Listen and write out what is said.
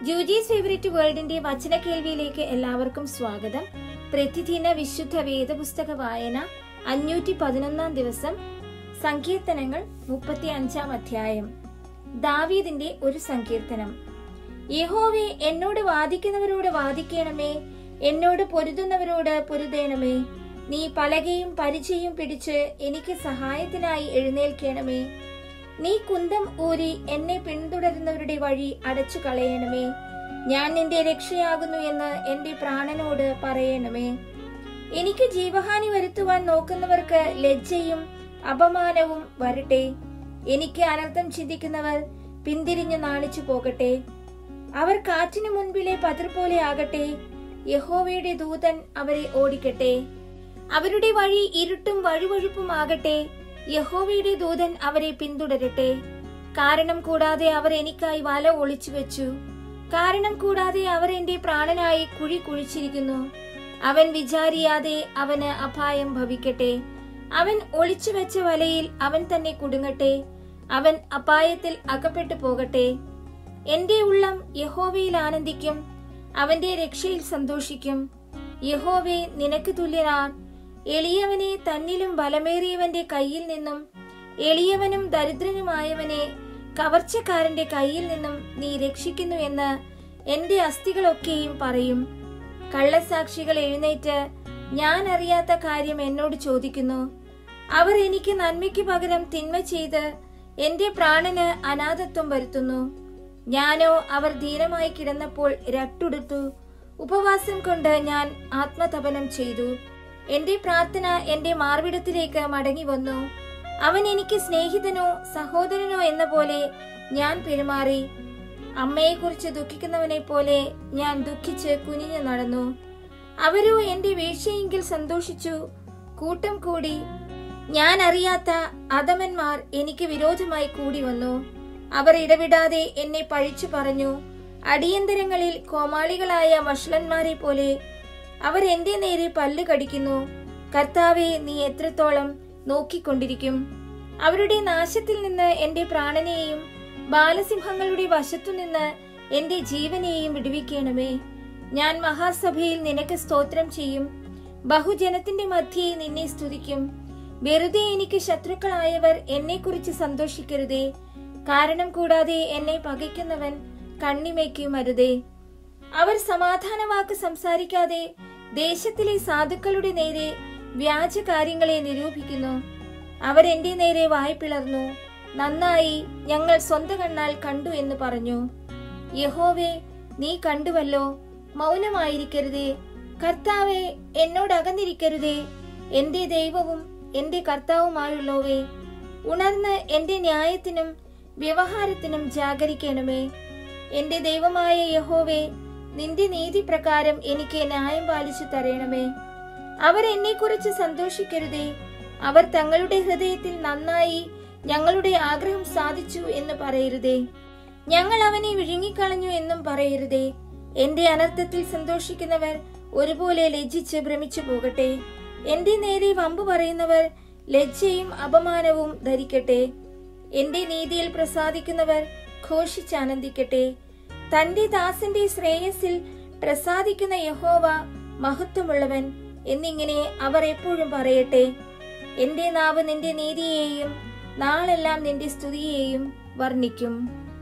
ജൂജീസ് favourite വേൾഡിന്റെ വചന കേൾവിയിലേക്ക് എല്ലാവർക്കും സ്വാഗതം പ്രതിദിന വിശുദ്ധ വേദപുസ്തക വായന അഞ്ഞൂറ്റി പതിനൊന്നാം ദിവസം സങ്കീർത്തനങ്ങൾ മുപ്പത്തി അഞ്ചാം അധ്യായം ദാവീദിന്റെ ഒരു സങ്കീർത്തനം യഹോവേ എന്നോട് വാദിക്കുന്നവരോട് വാദിക്കണമേ എന്നോട് പൊരുതുന്നവരോട് പൊരുതേണമേ നീ പലകയും പരിചയും പിടിച്ച് എനിക്ക് സഹായത്തിനായി എഴുന്നേൽക്കണമേ നീ കുന്തം ഊരി എന്നെ പിന്തുടരുന്നവരുടെ വഴി അടച്ചു കളയണമേ ഞാൻ നിന്റെ രക്ഷയാകുന്നു എന്ന് എന്റെ പ്രാണനോട് പറയണമേ എനിക്ക് ജീവഹാനി വരുത്തുവാൻ നോക്കുന്നവർക്ക് ലജ്ജയും അപമാനവും വരട്ടെ എനിക്ക് അനർത്ഥം ചിന്തിക്കുന്നവർ പിന്തിരിഞ്ഞു നാണിച്ചു പോകട്ടെ അവർ കാറ്റിനു മുൻപിലെ പതിർ പോലെ ആകട്ടെ യഹോവയുടെ ദൂതൻ അവരെ ഓടിക്കട്ടെ അവരുടെ വഴി ഇരുട്ടും വഴുവഴുപ്പും ആകട്ടെ യഹോവയുടെ ദൂതൻ അവരെ പിന്തുടരട്ടെ കാരണം കൂടാതെ അവർ എനിക്കായി വല ഒളിച്ചു വെച്ചു കാരണം കൂടാതെ അവർ എന്റെ പ്രാണനായി കുഴി കുഴിച്ചിരിക്കുന്നു അവൻ വിചാരിയാതെ അവന് അപായം ഭവിക്കട്ടെ അവൻ ഒളിച്ചു വെച്ച വലയിൽ അവൻ തന്നെ കുടുങ്ങട്ടെ അവൻ അപായത്തിൽ അകപ്പെട്ടു പോകട്ടെ എന്റെ ഉള്ളം യഹോവയിൽ ആനന്ദിക്കും അവന്റെ രക്ഷയിൽ സന്തോഷിക്കും യഹോവേ നിനക്ക് തുല്യനാർ എളിയവനെ തന്നിലും ബലമേറിയവന്റെ കയ്യിൽ നിന്നും എളിയവനും ദരിദ്രനുമായവനെ കവർച്ചക്കാരന്റെ കയ്യിൽ നിന്നും നീ രക്ഷിക്കുന്നു എന്ന് എന്റെ അസ്ഥികളൊക്കെയും പറയും കള്ളസാക്ഷികൾ എഴുന്നേറ്റ് ഞാൻ അറിയാത്ത കാര്യം എന്നോട് ചോദിക്കുന്നു അവർ എനിക്ക് നന്മയ്ക്ക് പകരം തിന്മ ചെയ്ത് എന്റെ പ്രാണന് അനാഥത്വം വരുത്തുന്നു ഞാനോ അവർ ധീരമായി കിടന്നപ്പോൾ രട്ടുടുത്തു ഉപവാസം കൊണ്ട് ഞാൻ ആത്മതപനം ചെയ്തു എന്റെ പ്രാർത്ഥന എന്റെ മാർവിടത്തിലേക്ക് മടങ്ങി വന്നു അവൻ എനിക്ക് സ്നേഹിതനോ സഹോദരനോ എന്ന പോലെ ഞാൻ പെരുമാറി അമ്മയെക്കുറിച്ച് ദുഃഖിക്കുന്നവനെ പോലെ ഞാൻ ദുഃഖിച്ച് കുനിഞ്ഞു നടന്നു അവരോ എന്റെ വീഴ്ചയെങ്കിൽ സന്തോഷിച്ചു കൂട്ടം കൂടി ഞാൻ അറിയാത്ത അധമന്മാർ എനിക്ക് വിരോധമായി കൂടി വന്നു അവർ ഇടവിടാതെ എന്നെ പഴിച്ചു പറഞ്ഞു അടിയന്തരങ്ങളിൽ കോമാളികളായ വഷളന്മാരെ പോലെ അവർ എന്റെ നേരെ പല്ല് കടിക്കുന്നു കർത്താവെ നീ എത്രത്തോളം നോക്കിക്കൊണ്ടിരിക്കും അവരുടെ നാശത്തിൽ നിന്ന് എന്റെ പ്രാണനെയും ബാലസിംഹങ്ങളുടെ വശത്തുനിന്ന് എന്റെ ജീവനെയും വിടുവിക്കണമേ ഞാൻ മഹാസഭയിൽ നിനക്ക് സ്തോത്രം ചെയ്യും ബഹുജനത്തിന്റെ മധ്യേ നിന്നെ സ്തുതിക്കും വെറുതെ എനിക്ക് ശത്രുക്കളായവർ എന്നെക്കുറിച്ച് സന്തോഷിക്കരുതേ കാരണം കൂടാതെ എന്നെ പകയ്ക്കുന്നവൻ കണ്ണിമയ്ക്കുമരുതേ അവർ സമാധാന വാക്ക് സംസാരിക്കാതെ ദേശത്തിലെ സാധുക്കളുടെ നേരെ വ്യാജ കാര്യങ്ങളെ നിരൂപിക്കുന്നു അവർ എന്റെ നേരെ വായ്പിളർന്നു നന്നായി ഞങ്ങൾ സ്വന്തം കണ്ണാൽ കണ്ടു എന്ന് പറഞ്ഞു യഹോവേ നീ കണ്ടുവല്ലോ മൗനമായിരിക്കരുതേ കർത്താവെ എന്നോട് അകന്നിരിക്കരുതേ എന്റെ ദൈവവും എന്റെ കർത്താവുമായുള്ളവേ ഉണർന്ന് എന്റെ ന്യായത്തിനും വ്യവഹാരത്തിനും ജാഗരിക്കണമേ എന്റെ ദൈവമായ യഹോവേ നിന്റെ നീതി പ്രകാരം എനിക്ക് ന്യായം പാലിച്ചു തരണമേ അവർ എന്നെക്കുറിച്ച് സന്തോഷിക്കരുതേ അവർ തങ്ങളുടെ ഹൃദയത്തിൽ നന്നായി ഞങ്ങളുടെ ആഗ്രഹം സാധിച്ചു എന്ന് പറയരുതേ ഞങ്ങൾ അവനെ വിഴുങ്ങിക്കളഞ്ഞു എന്നും പറയരുതേ എന്റെ അനർത്ഥത്തിൽ സന്തോഷിക്കുന്നവർ ഒരുപോലെ ലജ്ജിച്ച് ഭ്രമിച്ചു പോകട്ടെ എന്റെ നേരെ വമ്പ് പറയുന്നവർ ലജ്ജയും അപമാനവും ധരിക്കട്ടെ എന്റെ നീതിയിൽ പ്രസാദിക്കുന്നവർ ഘോഷിച്ചാനന്ദിക്കട്ടെ തന്റെ ദാസന്റെ ശ്രേയസിൽ പ്രസാദിക്കുന്ന യഹോവ മഹത്വമുള്ളവൻ എന്നിങ്ങനെ അവർ എപ്പോഴും പറയട്ടെ എന്റെ നാവ് നിന്റെ നീതിയെയും നാളെല്ലാം നിന്റെ സ്തുതിയെയും വർണ്ണിക്കും